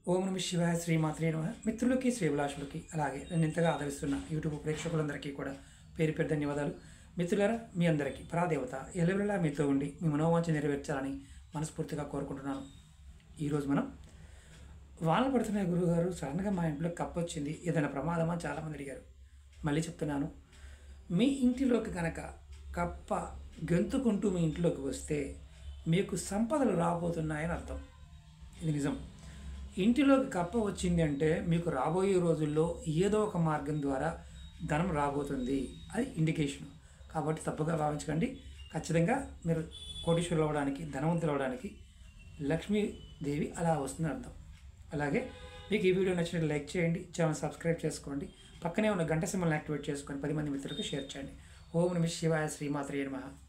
ఓం నమ శివాయ శ్రీమాత్రే నమ మిత్రులకి శ్రీభిలాషులకి అలాగే నన్ను ఇంతగా ఆదరిస్తున్న యూట్యూబ్ ప్రేక్షకులందరికీ కూడా పేరు పేరు ధన్యవాదాలు మిత్రులారా మీ అందరికీ పరాదేవత ఎల్లవెల్లలా మీతో ఉండి మీ మనోవాంఛ నెరవేర్చాలని మనస్ఫూర్తిగా కోరుకుంటున్నాను ఈరోజు మనం వానలు పడుతున్నాయి గురువుగారు సడన్గా మా ఇంట్లో కప్ప వచ్చింది ఏదైనా ప్రమాదమా చాలామంది అడిగారు మళ్ళీ చెప్తున్నాను మీ ఇంటిలోకి కనుక కప్ప గెంతుకుంటూ మీ ఇంట్లోకి వస్తే మీకు సంపదలు రాబోతున్నాయని అర్థం ఇది నిజం ఇంటిలోకి కప్ప వచ్చింది అంటే మీకు రాబోయే రోజుల్లో ఏదో ఒక మార్గం ద్వారా ధనం రాబోతుంది అది ఇండికేషన్ కాబట్టి తప్పుగా భావించకండి ఖచ్చితంగా మీరు కోటీశ్వరులు అవ్వడానికి ధనవంతులు అవ్వడానికి లక్ష్మీదేవి అలా వస్తుంది అర్థం అలాగే మీకు ఈ వీడియో నచ్చినట్టు లైక్ చేయండి ఛానల్ సబ్స్క్రైబ్ చేసుకోండి పక్కనే ఉన్న గంట సింబల్ని యాక్టివేట్ చేసుకొని పది మంది మిత్రులకు షేర్ చేయండి ఓం నమ శివాయ శ్రీమాత్రే నమః